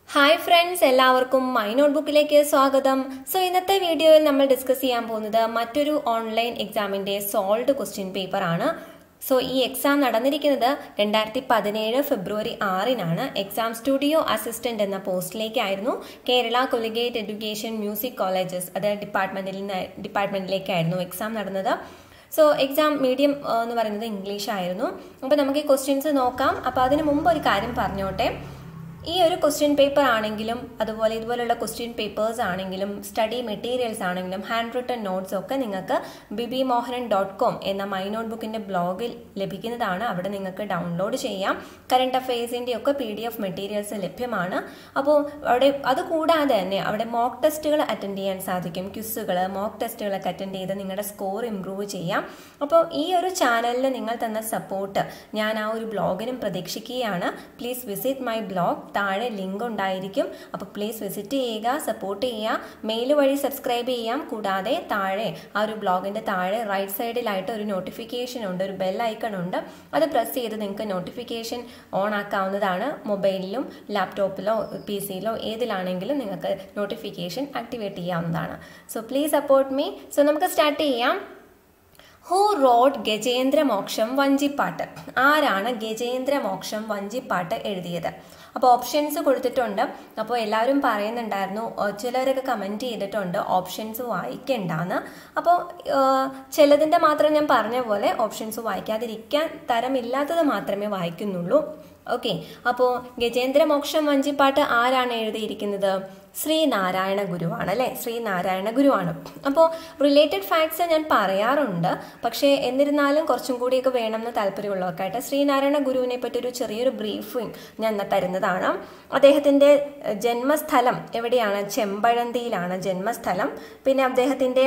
hi friends എല്ലാവർക്കും my നോട്ട്ബുക്കിലേക്ക് സ്വാഗതം സോ ഇന്നത്തെ വീഡിയോയിൽ നമ്മൾ ഡിസ്കസ് ചെയ്യാൻ പോകുന്നത് മറ്റൊരു ഓൺലൈൻ എക്സാമിന്റെ സോൾഡ് ക്വസ്റ്റ്യൻ പേപ്പർ ആണ് സോ ഈ എക്സാം നടന്നിരിക്കുന്നത് രണ്ടായിരത്തി പതിനേഴ് ഫെബ്രുവരി ആറിനാണ് എക്സാം സ്റ്റുഡിയോ അസിസ്റ്റന്റ് എന്ന പോസ്റ്റിലേക്കായിരുന്നു Kerala collegiate education music colleges അത് ഡിപ്പാർട്ട്മെന്റിൽ നിന്ന് ഡിപ്പാർട്ട്മെന്റിലേക്കായിരുന്നു എക്സാം നടന്നത് സോ എക്സാം മീഡിയം എന്ന് പറയുന്നത് ഇംഗ്ലീഷ് ആയിരുന്നു അപ്പോൾ നമുക്ക് ഈ ക്വസ്റ്റ്യൻസ് നോക്കാം അപ്പോൾ അതിന് മുമ്പ് ഒരു കാര്യം പറഞ്ഞോട്ടെ ഈ ഒരു ക്വസ്റ്റ്യൻ പേപ്പർ ആണെങ്കിലും അതുപോലെ ഇതുപോലുള്ള ക്വസ്റ്റ്യൻ പേപ്പേഴ്സ് ആണെങ്കിലും സ്റ്റഡി മെറ്റീരിയൽസ് ആണെങ്കിലും ഹാൻഡ് റിട്ടൺ നോട്ട്സ് ഒക്കെ നിങ്ങൾക്ക് ബിബി മോഹനൻ ഡോട്ട് കോം എന്ന മൈ നോട്ട് ബുക്കിന്റെ ബ്ലോഗിൽ ലഭിക്കുന്നതാണ് അവിടെ നിങ്ങൾക്ക് ഡൗൺലോഡ് ചെയ്യാം കറണ്ട് അഫയേഴ്സിന്റെ ഒക്കെ പി ഡി എഫ് മെറ്റീരിയൽസ് ലഭ്യമാണ് അപ്പോൾ അവിടെ അതുകൂടാതെ തന്നെ അവിടെ മോക്ക് ടെസ്റ്റുകൾ അറ്റൻഡ് ചെയ്യാൻ സാധിക്കും ക്യുസുകൾ മോക്ക് ടെസ്റ്റുകളൊക്കെ അറ്റൻഡ് ചെയ്ത് നിങ്ങളുടെ സ്കോർ ഇംപ്രൂവ് ചെയ്യാം അപ്പോൾ ഈ ഒരു ചാനലിൽ നിങ്ങൾ തന്ന സപ്പോർട്ട് ഞാൻ ആ ഒരു ബ്ലോഗിനും പ്രതീക്ഷിക്കുകയാണ് പ്ലീസ് വിസിറ്റ് മൈ ബ്ലോഗ് താഴെ ലിങ്ക് ഉണ്ടായിരിക്കും അപ്പോൾ പ്ലീസ് വിസിറ്റ് ചെയ്യുക സപ്പോർട്ട് ചെയ്യുക മെയിൽ വഴി സബ്സ്ക്രൈബ് ചെയ്യാം കൂടാതെ താഴെ ആ ഒരു ബ്ലോഗിൻ്റെ താഴെ റൈറ്റ് സൈഡിലായിട്ട് ഒരു നോട്ടിഫിക്കേഷൻ ഉണ്ട് ഒരു ബെൽ ഐക്കൺ ഉണ്ട് അത് പ്രസ് ചെയ്ത് നിങ്ങൾക്ക് നോട്ടിഫിക്കേഷൻ ഓൺ ആക്കാവുന്നതാണ് മൊബൈലിലും ലാപ്ടോപ്പിലോ പി സിയിലോ ഏതിലാണെങ്കിലും നിങ്ങൾക്ക് നോട്ടിഫിക്കേഷൻ ആക്ടിവേറ്റ് ചെയ്യാവുന്നതാണ് so please support me so നമുക്ക് സ്റ്റാർട്ട് ചെയ്യാം ഹൂ റോഡ് ഗജേന്ദ്രമോക്ഷം വഞ്ചിപ്പാട്ട് ആരാണ് ഗജേന്ദ്രമോക്ഷം വഞ്ചിപ്പാട്ട് എഴുതിയത് അപ്പോൾ ഓപ്ഷൻസ് കൊടുത്തിട്ടുണ്ട് അപ്പോൾ എല്ലാവരും പറയുന്നുണ്ടായിരുന്നു ചിലരൊക്കെ കമൻറ്റ് ചെയ്തിട്ടുണ്ട് ഓപ്ഷൻസ് വായിക്കണ്ടെന്ന് അപ്പോൾ ചിലതിൻ്റെ മാത്രം ഞാൻ പറഞ്ഞ പോലെ ഓപ്ഷൻസ് വായിക്കാതിരിക്കാൻ തരമില്ലാത്തത് മാത്രമേ വായിക്കുന്നുള്ളൂ ഓക്കെ അപ്പോൾ ഗജേന്ദ്രമോക്ഷം വഞ്ചിപ്പാട്ട് ആരാണ് എഴുതിയിരിക്കുന്നത് ശ്രീനാരായണ ഗുരുവാണ് അല്ലേ ശ്രീനാരായണ ഗുരുവാണ് അപ്പോൾ റിലേറ്റഡ് ഫാക്ട്സ് ഞാൻ പറയാറുണ്ട് പക്ഷേ എന്നിരുന്നാലും കുറച്ചും കൂടിയൊക്കെ വേണമെന്ന് താല്പര്യമുള്ളവർക്കായിട്ട് ശ്രീനാരായണ ഗുരുവിനെ പറ്റി ഒരു ചെറിയൊരു ബ്രീഫിംഗ് ഞാൻ തരുന്നതാണ് അദ്ദേഹത്തിൻ്റെ ജന്മസ്ഥലം എവിടെയാണ് ചെമ്പഴന്തിയിലാണ് ജന്മസ്ഥലം പിന്നെ അദ്ദേഹത്തിൻ്റെ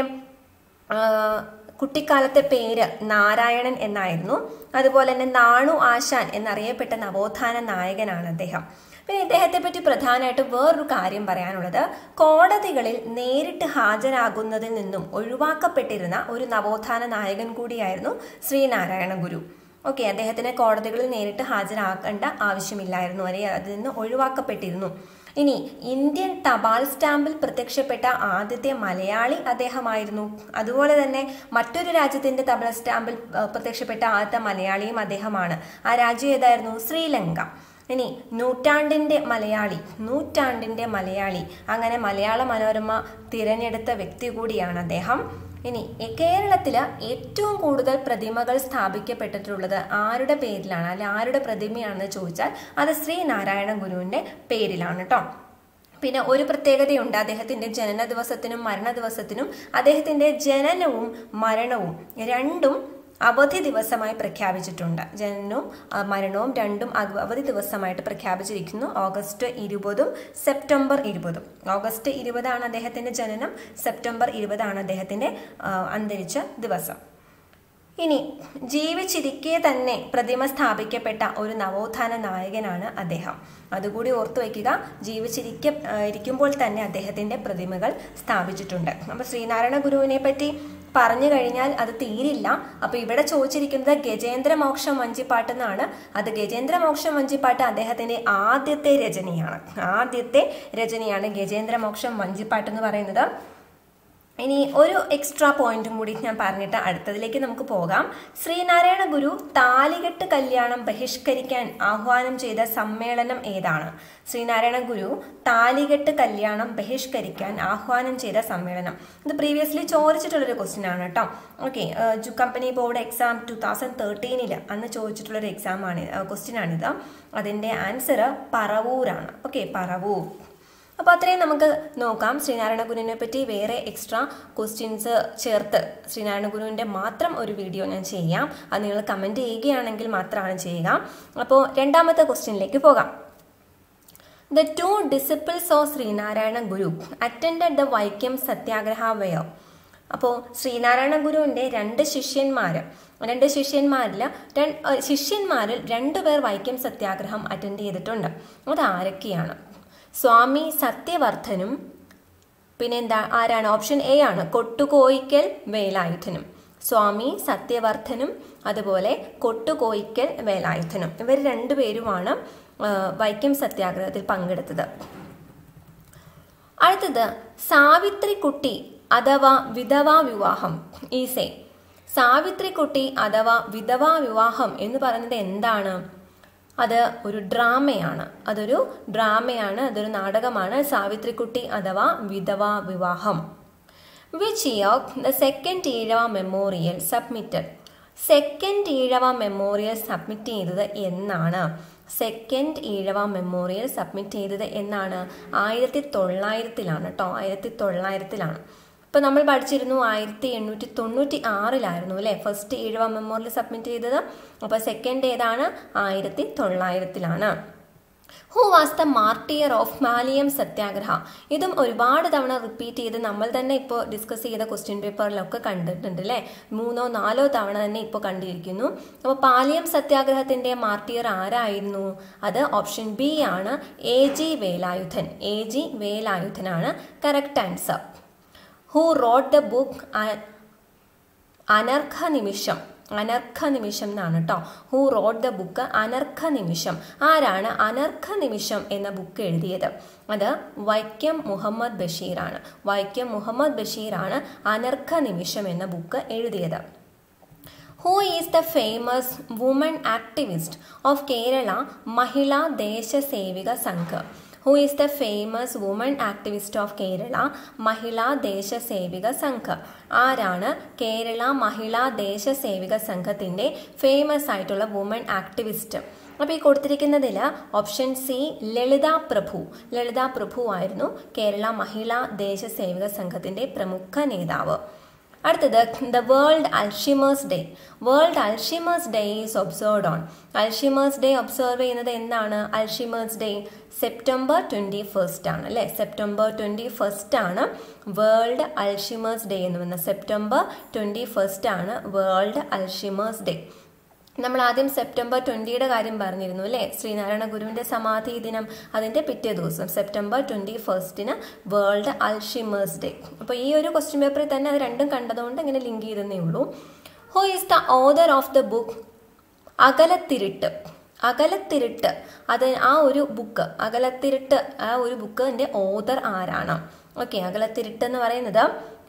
കുട്ടിക്കാലത്തെ പേര് നാരായണൻ എന്നായിരുന്നു അതുപോലെ തന്നെ നാണു ആശാൻ എന്നറിയപ്പെട്ട നവോത്ഥാന നായകനാണ് അദ്ദേഹം പിന്നെ ഇദ്ദേഹത്തെ പറ്റി പ്രധാനമായിട്ട് വേറൊരു കാര്യം പറയാനുള്ളത് കോടതികളിൽ നേരിട്ട് ഹാജരാകുന്നതിൽ നിന്നും ഒഴിവാക്കപ്പെട്ടിരുന്ന ഒരു നവോത്ഥാന നായകൻ കൂടിയായിരുന്നു ശ്രീനാരായണ ഗുരു ഓക്കെ അദ്ദേഹത്തിന് കോടതികളിൽ നേരിട്ട് ഹാജരാക്കേണ്ട ആവശ്യമില്ലായിരുന്നു അല്ലെ അതിൽ നിന്ന് ഒഴിവാക്കപ്പെട്ടിരുന്നു ഇനി ഇന്ത്യൻ തപാൽ സ്റ്റാമ്പിൽ പ്രത്യക്ഷപ്പെട്ട ആദ്യത്തെ മലയാളി അദ്ദേഹമായിരുന്നു അതുപോലെ തന്നെ മറ്റൊരു രാജ്യത്തിന്റെ തപാൽ സ്റ്റാമ്പിൽ പ്രത്യക്ഷപ്പെട്ട ആദ്യത്തെ മലയാളിയും അദ്ദേഹമാണ് ആ രാജ്യം ഏതായിരുന്നു ശ്രീലങ്ക ഇനി നൂറ്റാണ്ടിന്റെ മലയാളി നൂറ്റാണ്ടിന്റെ മലയാളി അങ്ങനെ മലയാള മനോരമ തിരഞ്ഞെടുത്ത വ്യക്തി കൂടിയാണ് അദ്ദേഹം ഇനി കേരളത്തിൽ ഏറ്റവും കൂടുതൽ പ്രതിമകൾ സ്ഥാപിക്കപ്പെട്ടിട്ടുള്ളത് ആരുടെ പേരിലാണ് അല്ലെ ആരുടെ പ്രതിമയാണെന്ന് ചോദിച്ചാൽ അത് ശ്രീനാരായണ ഗുരുവിന്റെ പേരിലാണ് കേട്ടോ പിന്നെ ഒരു പ്രത്യേകതയുണ്ട് അദ്ദേഹത്തിന്റെ ജനന ദിവസത്തിനും മരണ ദിവസത്തിനും അദ്ദേഹത്തിന്റെ ജനനവും മരണവും രണ്ടും അവധി ദിവസമായി പ്രഖ്യാപിച്ചിട്ടുണ്ട് ജനനവും മരണവും രണ്ടും അവധി ദിവസമായിട്ട് പ്രഖ്യാപിച്ചിരിക്കുന്നു ഓഗസ്റ്റ് ഇരുപതും സെപ്റ്റംബർ ഇരുപതും ഓഗസ്റ്റ് ഇരുപതാണ് അദ്ദേഹത്തിന്റെ ജനനം സെപ്റ്റംബർ ഇരുപതാണ് അദ്ദേഹത്തിന്റെ അന്തരിച്ച ദിവസം ഇനി ജീവിച്ചിരിക്കെ തന്നെ പ്രതിമ സ്ഥാപിക്കപ്പെട്ട ഒരു നവോത്ഥാന നായകനാണ് അദ്ദേഹം അതുകൂടി ഓർത്തു വയ്ക്കുക ജീവിച്ചിരിക്ക ഇരിക്കുമ്പോൾ തന്നെ അദ്ദേഹത്തിന്റെ പ്രതിമകൾ സ്ഥാപിച്ചിട്ടുണ്ട് അപ്പോൾ ശ്രീനാരായണ ഗുരുവിനെ പറ്റി പറഞ്ഞു കഴിഞ്ഞാൽ അത് തീരില്ല അപ്പൊ ഇവിടെ ചോദിച്ചിരിക്കുന്നത് ഗജേന്ദ്രമോക്ഷം വഞ്ചിപ്പാട്ട് എന്നാണ് അത് ഗജേന്ദ്രമോക്ഷം വഞ്ചിപ്പാട്ട് അദ്ദേഹത്തിന്റെ ആദ്യത്തെ രചനയാണ് ആദ്യത്തെ രചനയാണ് ഗജേന്ദ്രമോക്ഷം വഞ്ചിപ്പാട്ട് എന്ന് പറയുന്നത് ഇനി ഒരു എക്സ്ട്രാ പോയിന്റും കൂടി ഞാൻ പറഞ്ഞിട്ട് അടുത്തതിലേക്ക് നമുക്ക് പോകാം ശ്രീനാരായണ ഗുരു താലികെട്ട് കല്യാണം ബഹിഷ്കരിക്കാൻ ആഹ്വാനം ചെയ്ത സമ്മേളനം ഏതാണ് ശ്രീനാരായണ ഗുരു താലികെട്ട് കല്യാണം ബഹിഷ്കരിക്കാൻ ആഹ്വാനം ചെയ്ത സമ്മേളനം ഇത് പ്രീവിയസ്ലി ചോദിച്ചിട്ടുള്ളൊരു ക്വസ്റ്റ്യൻ ആണ് കേട്ടോ okay company board exam two thousand തേർട്ടീനിൽ അന്ന് ചോദിച്ചിട്ടുള്ളൊരു എക്സാം ആണ് ക്വസ്റ്റ്യൻ ആണിത് അതിൻ്റെ ആൻസർ പറവൂരാണ് ഓക്കെ പറവൂർ അപ്പോൾ അത്രയും നമുക്ക് നോക്കാം ശ്രീനാരായണ ഗുരുവിനെ പറ്റി വേറെ എക്സ്ട്രാ ക്വസ്റ്റ്യൻസ് ചേർത്ത് ശ്രീനാരായണ ഗുരുവിൻ്റെ മാത്രം ഒരു വീഡിയോ ഞാൻ ചെയ്യാം അത് നിങ്ങൾ കമൻറ്റ് ചെയ്യുകയാണെങ്കിൽ മാത്രമാണ് ചെയ്യുക അപ്പോൾ രണ്ടാമത്തെ ക്വസ്റ്റ്യനിലേക്ക് പോകാം the two disciples of Sreenarayana Guru attended the Vaikom Satyagraha were അപ്പോൾ ശ്രീനാരായണ ഗുരുവിൻ്റെ രണ്ട് ശിഷ്യന്മാർ രണ്ട് ശിഷ്യന്മാരിൽ ശിഷ്യന്മാരിൽ രണ്ടുപേർ വൈക്കം സത്യാഗ്രഹം അറ്റൻഡ് ചെയ്തിട്ടുണ്ട് അത് ആരൊക്കെയാണ് സ്വാമി സത്യവർദ്ധനും പിന്നെ എന്താ ആരാണ് ഓപ്ഷൻ എ ആണ് കൊട്ടുകോയിക്കൽ വേലായുധനും സ്വാമി സത്യവർദ്ധനും അതുപോലെ കൊട്ടുകോയിക്കൽ വേലായുധനും ഇവർ രണ്ടുപേരുമാണ് വൈക്കം സത്യാഗ്രഹത്തിൽ പങ്കെടുത്തത് അടുത്തത് സാവിത്രിക്കുട്ടി അഥവാ വിധവാ വിവാഹം ഈസേ സാവിത്രിക്കുട്ടി അഥവാ വിധവാ വിവാഹം എന്ന് പറയുന്നത് എന്താണ് അത് ഒരു ഡ്രാമയാണ് അതൊരു ഡ്രാമയാണ് അതൊരു നാടകമാണ് സാവിത്രിക്കുട്ടി അഥവാ വിധവാ വിവാഹം which year the second Ezhava memorial submitted second Ezhava memorial submit ചെയ്തത് എന്നാണ് സെക്കൻഡ് ഈഴവ മെമ്മോറിയൽ സബ്മിറ്റ് ചെയ്തത് എന്നാണ് ആയിരത്തി തൊള്ളായിരത്തിലാണ് കേട്ടോ ആയിരത്തി തൊള്ളായിരത്തിലാണ് ഇപ്പം നമ്മൾ പഠിച്ചിരുന്നു ആയിരത്തി എണ്ണൂറ്റി തൊണ്ണൂറ്റി ആറിലായിരുന്നു അല്ലേ ഫസ്റ്റ് ഈഴവ മെമ്മോറിയൽ സബ്മിറ്റ് ചെയ്തത് അപ്പോൾ സെക്കൻഡ് ഏതാണ് ആയിരത്തി തൊള്ളായിരത്തിലാണ് who was the martyr of Paliyam Satyagraha ഇതും ഒരുപാട് തവണ റിപ്പീറ്റ് ചെയ്ത് നമ്മൾ തന്നെ ഇപ്പോൾ ഡിസ്കസ് ചെയ്ത ക്വസ്റ്റ്യൻ പേപ്പറിലൊക്കെ കണ്ടിട്ടുണ്ട് അല്ലേ മൂന്നോ നാലോ തവണ തന്നെ ഇപ്പോൾ കണ്ടിരിക്കുന്നു അപ്പോൾ പാലിയം സത്യാഗ്രഹത്തിന്റെ മാർട്ടിയർ ആരായിരുന്നു അത് ഓപ്ഷൻ ബി ആണ് A G Velayudhan A G വേലായുധനാണ് correct answer who wrote the book Anargha Nimisham Anargha Nimisham എന്നാണ് കേട്ടോ who wrote the book Anargha Nimisham ആരാണ് അനർഘ നിമിഷം എന്ന ബുക്ക് എഴുതിയത് അത് വൈക്കം മുഹമ്മദ് ബഷീറാണ് വൈക്കം മുഹമ്മദ് ബഷീറാണ് അനർഘ നിമിഷം എന്ന ബുക്ക് എഴുതിയത് who is the famous woman activist of Kerala Mahila Desasevika Sangh who is the famous woman activist of Kerala Mahila Desasevika Sangh ആരാണ് കേരള മഹിളാ ദേശസേവിക സംഘത്തിൻ്റെ ഫേമസ് ആയിട്ടുള്ള വുമൺ ആക്ടിവിസ്റ്റ് അപ്പോൾ ഈ കൊടുത്തിരിക്കുന്നതിൽ ഓപ്ഷൻ സി ലളിത പ്രഭു ലളിത പ്രഭു ആയിരുന്നു കേരള മഹിളാ ദേശസേവിക സംഘത്തിൻ്റെ പ്രമുഖ നേതാവ് അടുത്തത് the world Alzheimer's day world Alzheimer's day is observed on Alzheimer's day observe ചെയ്യുന്നത് എന്താണ് Alzheimer's day September twenty first ആണ് അല്ലേ സെപ്റ്റംബർ ട്വൻറ്റി ഫസ്റ്റ് ആണ് വേൾഡ് അൽഷിമേഴ്സ് ഡേ എന്ന് പറയുന്നത് സെപ്റ്റംബർ ട്വൻറ്റി ഫസ്റ്റ് ആണ് വേൾഡ് അൽഷിമേഴ്സ് ഡേ നമ്മൾ ആദ്യം സെപ്റ്റംബർ ട്വൻറ്റിയുടെ കാര്യം പറഞ്ഞിരുന്നു അല്ലേ ശ്രീനാരായണ ഗുരുവിൻ്റെ സമാധി ദിനം അതിൻ്റെ പിറ്റേ ദിവസം സെപ്റ്റംബർ ട്വൻറ്റി ഫസ്റ്റിന് വേൾഡ് അൽഷിമേഴ്സ് ഡേ അപ്പോൾ ഈ ഒരു ക്വസ്റ്റ്യൻ പേപ്പറിൽ തന്നെ അത് രണ്ടും കണ്ടതുകൊണ്ട് ഇങ്ങനെ ലിങ്ക് ചെയ്തതേ ഉള്ളൂ who is the author of the book Akilathirattu Akilathirattu അത് ആ ഒരു ബുക്ക് അകലത്തിരിട്ട് ആ ഒരു ബുക്കിൻ്റെ ഓതർ ആരാണ് ഓക്കെ അകലത്തിരിട്ട് എന്ന് പറയുന്നത്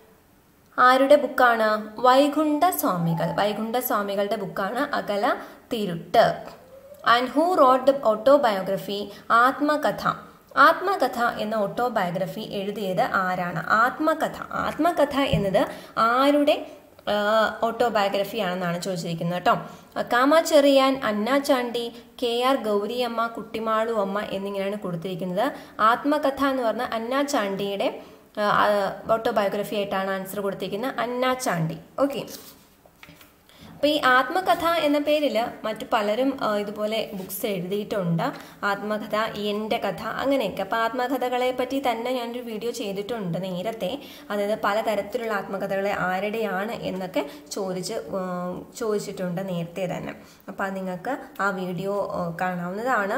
ആരുടെ ബുക്കാണ് വൈകുണ്ഠ സ്വാമികൾ വൈകുണ്ഠ സ്വാമികളുടെ ബുക്കാണ് Akilathirattu and who wrote the autobiography ആത്മകഥ ആത്മകഥ എന്ന ഓട്ടോബയോഗ്രഫി എഴുതിയത് ആരാണ് ആത്മകഥ ആത്മകഥ എന്നത് ആരുടെ ഓട്ടോബയോഗ്രഫി ആണെന്നാണ് ചോദിച്ചിരിക്കുന്നത് കേട്ടോ കാമാചെറിയാൻ അന്ന ചാണ്ടി കെ ആർ ഗൗരിയമ്മ കുട്ടിമാളു അമ്മ എന്നിങ്ങനെയാണ് കൊടുത്തിരിക്കുന്നത് ആത്മകഥ എന്ന് പറഞ്ഞ അന്ന ചാണ്ടിയുടെ ഓട്ടോബയോഗ്രഫി ആയിട്ടാണ് ആൻസർ കൊടുത്തിരിക്കുന്നത് അന്ന ചാണ്ടി ഓക്കെ അപ്പോൾ ഈ ആത്മകഥ എന്ന പേരിൽ മറ്റു പലരും ഇതുപോലെ ബുക്സ് എഴുതിയിട്ടുണ്ട് ആത്മകഥ എൻ്റെ കഥ അങ്ങനെയൊക്കെ അപ്പോൾ ആത്മകഥകളെ പറ്റി തന്നെ ഞാനൊരു വീഡിയോ ചെയ്തിട്ടുണ്ട് നേരത്തെ അതായത് പലതരത്തിലുള്ള ആത്മകഥകളെ ആരുടെയാണ് എന്നൊക്കെ ചോദിച്ച് ചോദിച്ചിട്ടുണ്ട് നേരത്തെ തന്നെ അപ്പോൾ അത് നിങ്ങൾക്ക് ആ വീഡിയോ കാണാവുന്നതാണ്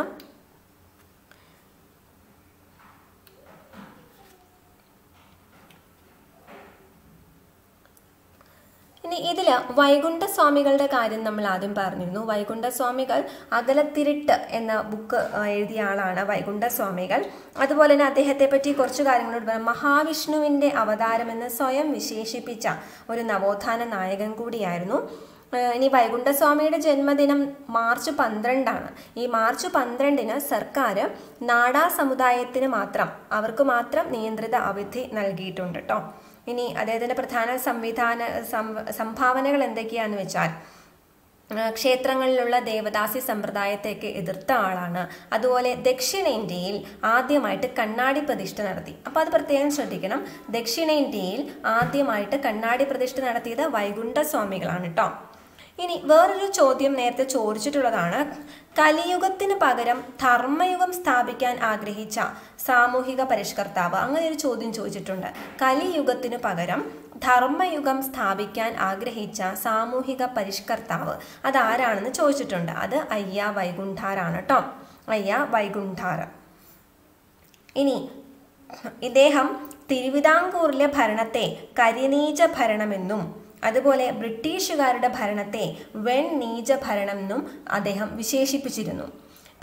ഇനി ഇതിൽ വൈകുണ്ഠസ്വാമികളുടെ കാര്യം നമ്മൾ ആദ്യം പറഞ്ഞിരുന്നു വൈകുണ്ഠസ്വാമികൾ അകലത്തിരിട്ട് എന്ന ബുക്ക് എഴുതിയ ആളാണ് വൈകുണ്ഠസ്വാമികൾ അതുപോലെ തന്നെ അദ്ദേഹത്തെ പറ്റി കുറച്ച് കാര്യങ്ങളോട് പറയാം മഹാവിഷ്ണുവിൻ്റെ അവതാരം എന്ന് സ്വയം വിശേഷിപ്പിച്ച ഒരു നവോത്ഥാന നായകൻ കൂടിയായിരുന്നു ഇനി വൈകുണ്ഠസ്വാമിയുടെ ജന്മദിനം മാർച്ച് പന്ത്രണ്ടാണ് ഈ മാർച്ച് പന്ത്രണ്ടിന് സർക്കാർ നാടാ സമുദായത്തിന് മാത്രം അവർക്ക് മാത്രം നിയന്ത്രിത അവധി നൽകിയിട്ടുണ്ട് കേട്ടോ ഇനി അദ്ദേഹത്തിൻ്റെ പ്രധാന സംവിധാന സംഭാവനകൾ എന്തൊക്കെയാണെന്ന് വെച്ചാൽ ക്ഷേത്രങ്ങളിലുള്ള ദേവദാസി സമ്പ്രദായത്തെയൊക്കെ എതിർത്ത ആളാണ് അതുപോലെ ദക്ഷിണേന്ത്യയിൽ ആദ്യമായിട്ട് കണ്ണാടി പ്രതിഷ്ഠ നടത്തി അപ്പോൾ അത് പ്രത്യേകം ശ്രദ്ധിക്കണം ദക്ഷിണേന്ത്യയിൽ ആദ്യമായിട്ട് കണ്ണാടി പ്രതിഷ്ഠ നടത്തിയത് വൈകുണ്ഠ സ്വാമികളാണ് കേട്ടോ ഇനി വേറൊരു ചോദ്യം നേരത്തെ ചോദിച്ചിട്ടുള്ളതാണ് കലിയുഗത്തിന് പകരം ധർമ്മയുഗം സ്ഥാപിക്കാൻ ആഗ്രഹിച്ച സാമൂഹിക പരിഷ്കർത്താവ് അങ്ങനെ ഒരു ചോദ്യം ചോദിച്ചിട്ടുണ്ട് കലിയുഗത്തിന് പകരം ധർമ്മയുഗം സ്ഥാപിക്കാൻ ആഗ്രഹിച്ച സാമൂഹിക പരിഷ്കർത്താവ് അതാരാണെന്ന് ചോദിച്ചിട്ടുണ്ട് അത് അയ്യ വൈകുണ്ഠാരാണ് കേട്ടോ അയ്യ വൈകുണ്ഠാർ ഇനി ഇദ്ദേഹം തിരുവിതാംകൂറിലെ ഭരണത്തെ കരിനീച ഭരണമെന്നും അതുപോലെ ബ്രിട്ടീഷുകാരുടെ ഭരണത്തെ വെൺ നീച ഭരണം എന്നും അദ്ദേഹം വിശേഷിപ്പിച്ചിരുന്നു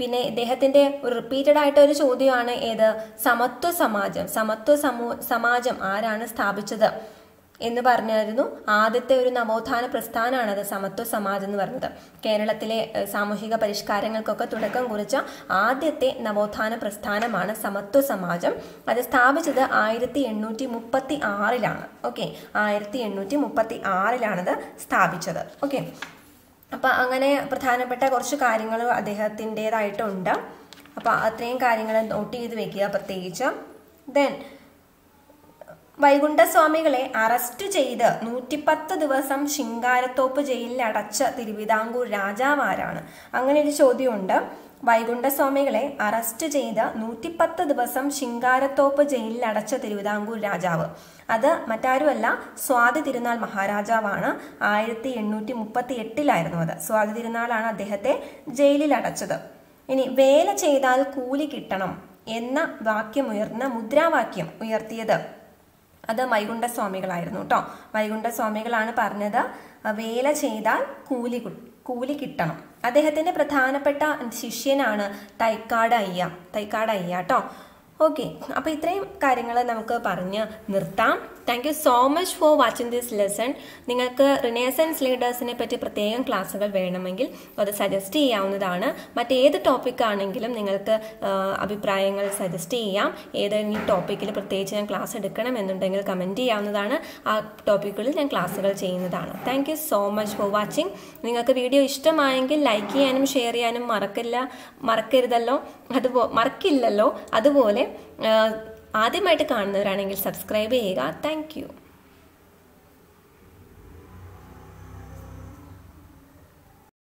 പിന്നെ ഇദ്ദേഹത്തിന്റെ ഒരു റിപ്പീറ്റഡ് ആയിട്ട് ഒരു ചോദ്യമാണ് ഏത് സമത്വ സമാജം സമത്വ സമൂ സമാജം ആരാണ് സ്ഥാപിച്ചത് എന്ന് പറഞ്ഞായിരുന്നു ആദ്യത്തെ ഒരു നവോത്ഥാന പ്രസ്ഥാനമാണ് അത് സമത്വ സമാജം എന്ന് പറഞ്ഞത് കേരളത്തിലെ ഏഹ്, സാമൂഹിക പരിഷ്കാരങ്ങൾക്കൊക്കെ തുടക്കം കുറിച്ച ആദ്യത്തെ നവോത്ഥാന പ്രസ്ഥാനമാണ് സമത്വ സമാജം അത് സ്ഥാപിച്ചത് ആയിരത്തി എണ്ണൂറ്റി മുപ്പത്തി ആറിലാണ് ഓക്കെ ആയിരത്തി എണ്ണൂറ്റി മുപ്പത്തി ആറിലാണത് സ്ഥാപിച്ചത് ഓക്കെ അപ്പം അങ്ങനെ പ്രധാനപ്പെട്ട കുറച്ച് കാര്യങ്ങൾ അദ്ദേഹത്തിൻ്റെതായിട്ടുണ്ട് അപ്പം അത്രയും കാര്യങ്ങൾ നോട്ട് ചെയ്ത് വെക്കുക പ്രത്യേകിച്ച് ദെൻ വൈകുണ്ഠസ്വാമികളെ അറസ്റ്റ് ചെയ്ത് നൂറ്റിപ്പത്ത് ദിവസം ശിങ്കാരത്തോപ്പ് ജയിലിൽ അടച്ച തിരുവിതാംകൂർ രാജാവ് ആരാണ് അങ്ങനെ ഒരു ചോദ്യമുണ്ട് വൈകുണ്ഠസ്വാമികളെ അറസ്റ്റ് ചെയ്ത് നൂറ്റിപ്പത്ത് ദിവസം ശിങ്കാരത്തോപ്പ് ജയിലിൽ അടച്ച തിരുവിതാംകൂർ രാജാവ് അത് മറ്റാരുമല്ല സ്വാതി തിരുനാൾ മഹാരാജാവാണ് ആയിരത്തി എണ്ണൂറ്റി മുപ്പത്തി എട്ടിലായിരുന്നു അത് സ്വാതി തിരുനാളാണ് അദ്ദേഹത്തെ ജയിലിൽ അടച്ചത് ഇനി വേല ചെയ്താൽ കൂലി കിട്ടണം എന്ന വാക്യമുയർന്ന മുദ്രാവാക്യം ഉയർത്തിയത് അത് വൈകുണ്ഠസ്വാമികളായിരുന്നു കേട്ടോ വൈകുണ്ഠസ്വാമികളാണ് പറഞ്ഞത് വേല ചെയ്താൽ കൂലി കു- കൂലി കിട്ടണം അദ്ദേഹത്തിന്റെ പ്രധാനപ്പെട്ട ശിഷ്യനാണ് തൈക്കാട് അയ്യ തൈക്കാട് അയ്യ കേട്ടോ ഓക്കെ അപ്പോൾ ഇത്രയും കാര്യങ്ങൾ നമുക്ക് പറഞ്ഞ് നിർത്താം thank you so much for watching this lesson നിങ്ങൾക്ക് റിനേസൻസ് ലീഡേഴ്സിനെ പറ്റി പ്രത്യേകം ക്ലാസ്സുകൾ വേണമെങ്കിൽ അത് സജസ്റ്റ് ചെയ്യാവുന്നതാണ് മറ്റേത് ടോപ്പിക് ആണെങ്കിലും നിങ്ങൾക്ക് ആ, അഭിപ്രായങ്ങൾ സജസ്റ്റ് ചെയ്യാം ഏതെങ്കിലും ടോപ്പിക്കിൽ പ്രത്യേകിച്ച് ഞാൻ ക്ലാസ് എടുക്കണമെന്നുണ്ടെങ്കിൽ കമൻറ്റ് ചെയ്യാവുന്നതാണ് ആ ടോപ്പിക്കുകളിൽ ഞാൻ ക്ലാസ്സുകൾ ചെയ്യുന്നതാണ് thank you so much for watching നിങ്ങൾക്ക് വീഡിയോ ഇഷ്ടമായെങ്കിൽ ലൈക്ക് ചെയ്യാനും ഷെയർ ചെയ്യാനും മറക്കില്ല മറക്കരുതല്ലോ അതുപോ മറക്കില്ലല്ലോ അതുപോലെ ആ, ആദ്യമായിട്ട് കാണുന്നവരാണെങ്കിൽ സബ്സ്ക്രൈബ് ചെയ്യുക താങ്ക്